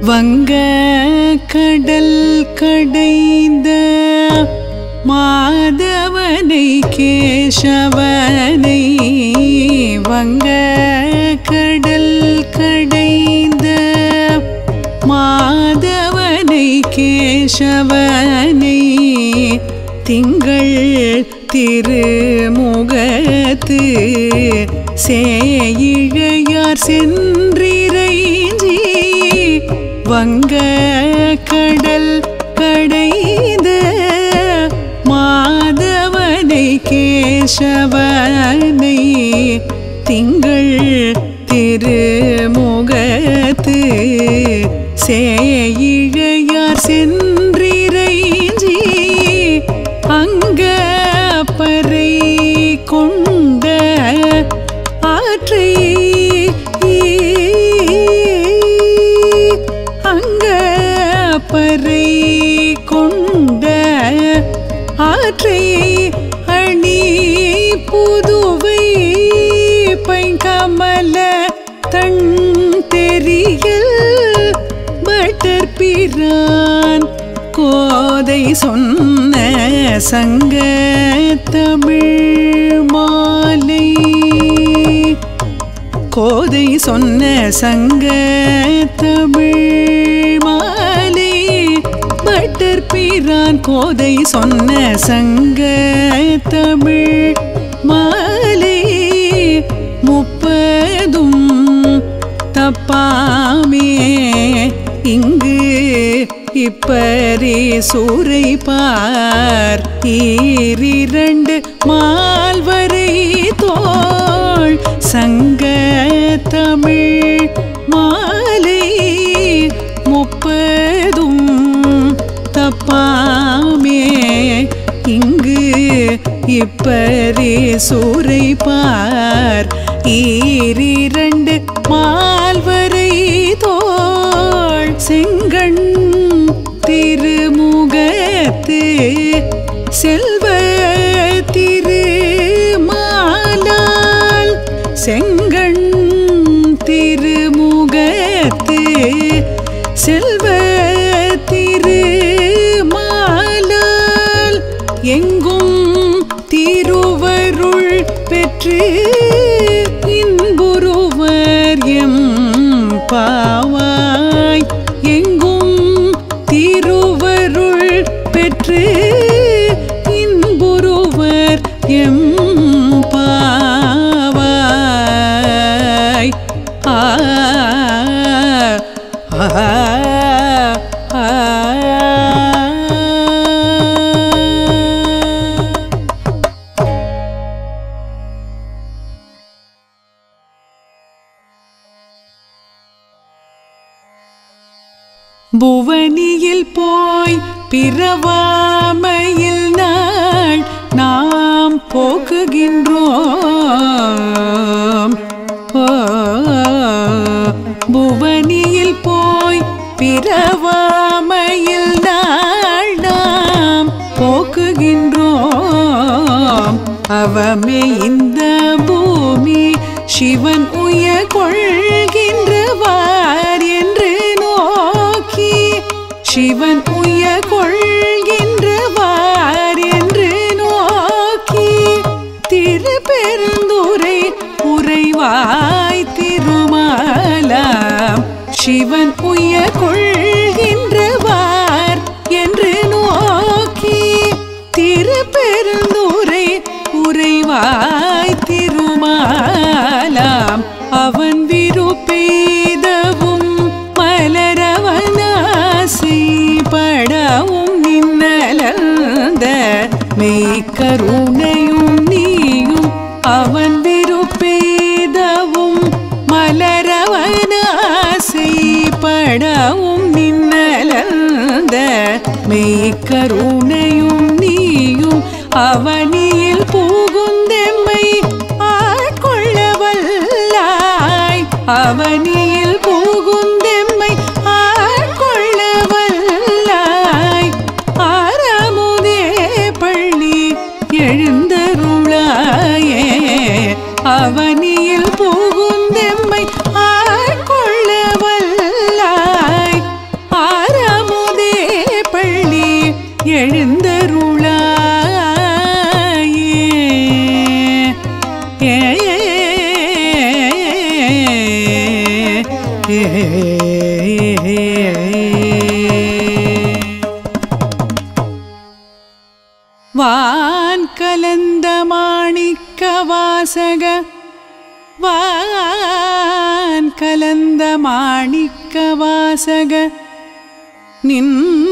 வங்க கடல் கடைந்த மாதவனை கேசவனை வங்க கடல் கடைந்த மாதவனை கேசவனை திங்கள் திருமுகத்து சேயிழையார் சென்றிரைஞ்சி வங்க கடல் கடைந்த மாதவனை கேசவனை திங்கள் திருமுகத்து சேயிழையார் சென்றிரைஞ்சி அங்க பறை கொண்ட ஆற்றை அங்க பறை கொண்ட ஆற்றை அணி புதுவை பைங்கமல தன் தெரியல் பட்டர் பிரான் கோதை சொன்ன சங்க தமிழ் மாலை கோதை சொன்ன சங்க தமிழ் மாலை பட்டர் பிரான் கோதை சொன்ன சங்க தமிழ் மாலை முப்பதும் தப்பாமே இங்கு இப்பரே சூரை பார் ஈரிரண்டு மால்வரை தோள் சங்க தமிழ் மாலை முப்பதும் தப்பாமே இங்கு இப்பரே சூரை பார் ஈரிரண்டு மால்வரை தோள் செங்கண் திருமுகத்து செல்வ திருமாலால் செங்கண் திருமுகத்து செல்வ திருமாலால் எங்கும் திருவருள் பெற்று இன்புருவர் எம் பாவாய் எங்கும் திருவருள் பெற்று இன்புருவர் எம் பாவாய் ஆ ஆ ஆ புவனியில் போய் பிறவாமையில் நாள் நாம் போக்குகின்றோம் ஓ, புவனியில் போய் பிறவாமையில் நாள் நாம் போக்குகின்றோம் அவமே இந்த பூமி சிவன் உய கொள்கின்றவார் என்று நோக்கி சிவன் உய கொள்கின்றவார் என்று நோக்கி திருப்பெருந்துரை உறைவாய் திருமாலாம் சிவன் உய கொள்கின்றவார் என்று நோக்கி திருப்பெருந்துரை உறைவாய் திருமாலாம் அவன் விருப்பெய்தவும் மலரவனாசி படவும் நின்னலந்த மெய்க்கருணையும் நீயும் அவன் விருப்பெய்தவும் மலரவனாசி படவும் நின்னலந்த மெய்க்கருணையும் நீயும் அவனியில் புகுந்தெம்மை ஆட்கொள்ள வல்லாய் அவனியில் புகுந்தெம்மை ஆட்கொள்ள வல்லாய் ஆறாமுதே பள்ளி எழுந்தருளாயே அவனியில் புகுந்தெம்மை ஆட்கொள்ள வல்லாய் வான் கலந்த மாணிக்க வாசக வான் கலந்த மாணிக்க வாசக நின்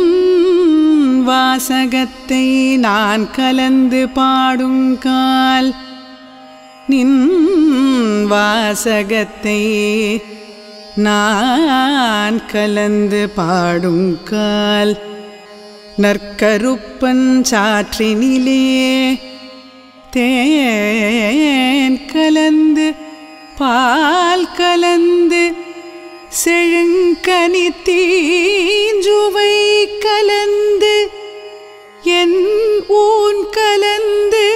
வாசகத்தை நான் கலந்து பாடுங்கால் நின் வாசகத்தை நான் கலந்து பாடுங்கால் நற்கருப்பன் சாற்றினிலே தேன் கலந்து பால் கலந்து செழுங்கனி தீஞ்சுவை கலந்து என் ஊன் கலந்து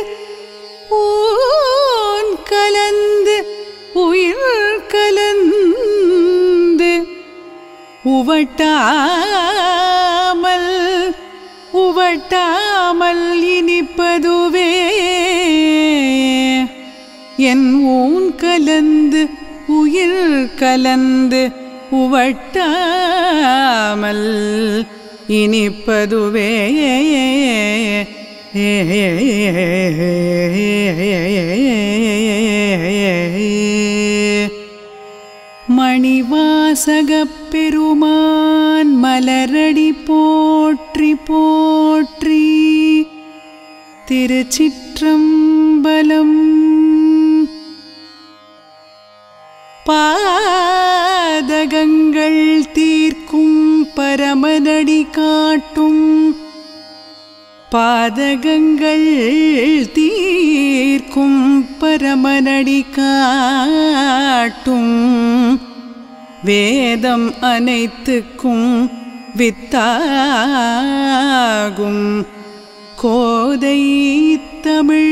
ஊன் கலந்து உயிர் கலந்து உவட்டாமல் உவட்டாமல் இனிப்பதுவே என் ஊன் கலந்து உயிர் கலந்து உவட்டாமல் இனிப்பதுவே மணிவாசகப் பெருமான் மலரடி போற்றி போற்றி திருச்சிற்றம்பலம் பாதகங்கள் தீர்க்கும் பரமனடி காட்டும் பாதகங்கள் தீர்க்கும் பரமனடி காட்டும் வேதம் அனைத்துக்கும் வித்தாகும் கோதை தமிழ்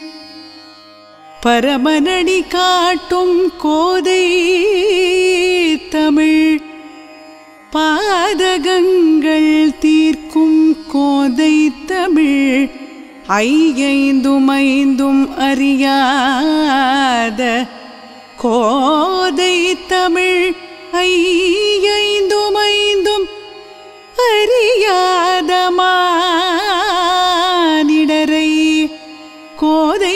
பரமனடி காட்டும் கோதை தமிழ் பாதகங்கள் தீர்க்கும் கோதை தமிழ் ஐயைந்தும் ஐந்தும் அறியாத கோதை தமிழ் ஐயைந்தும் ஐந்தும் அறியாத மானிடரை கோதை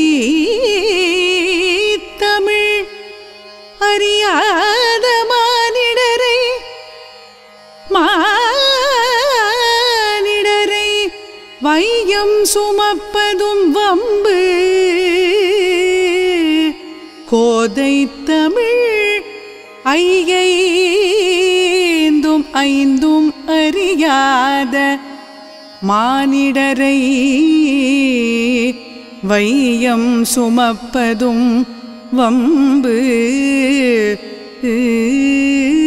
தமிழ் அறியாத மானிடரை மானிடரை வையம் சுமப்பதும் வம்பு கோதை தமிழ் ஐயைந்தும் ஐந்தும் அறியாத மானிடரை வையம் சுமப்பதும் வம்பு